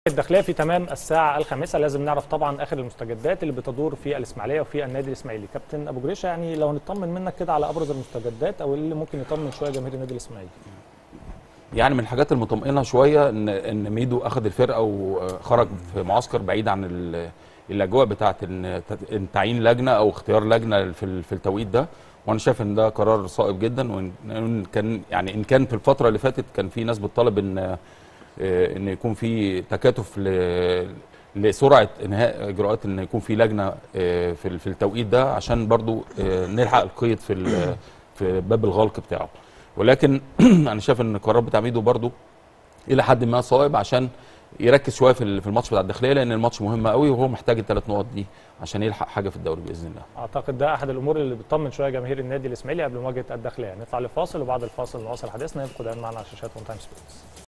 الداخليه في تمام الساعه الخامسه لازم نعرف طبعا اخر المستجدات اللي بتدور في الاسماعيليه وفي النادي الاسماعيلي كابتن ابو جريشه يعني لو نطمن منك كده على ابرز المستجدات او اللي ممكن يطمن شويه جماهير النادي الاسماعيلي يعني من الحاجات المطمئنه شويه ان ان ميدو اخذ الفرقه وخرج في معسكر بعيد عن ال- الاجواء بتاعه ان إن تعيين لجنه او اختيار لجنه في ال- في التوقيت ده وانا شايف ان ده قرار صائب جدا وان إن كان يعني ان كان في الفتره اللي فاتت كان في ناس بتطالب ان آه، ان يكون في تكاتف ل لسرعه انهاء اجراءات ان يكون في لجنه آه، في ال- في التوقيت ده عشان برضو آه، نلحق القيد في ال- في باب الغلق بتاعه ولكن انا شايف ان القرار بتاع ميدو برضو الى حد ما صائب عشان يركز شويه في ال- في الماتش بتاع الداخليه لان الماتش مهم قوي وهو محتاج الثلاث نقط دي عشان يلحق حاجه في الدوري باذن الله اعتقد ده احد الامور اللي بتطمن شويه جماهير النادي الاسماعيلي قبل مواجهه الداخليه نطلع لفاصل وبعد الفاصل نواصل حديثنا يبقوا دايما معنا على شاشات اون تايم سبورتس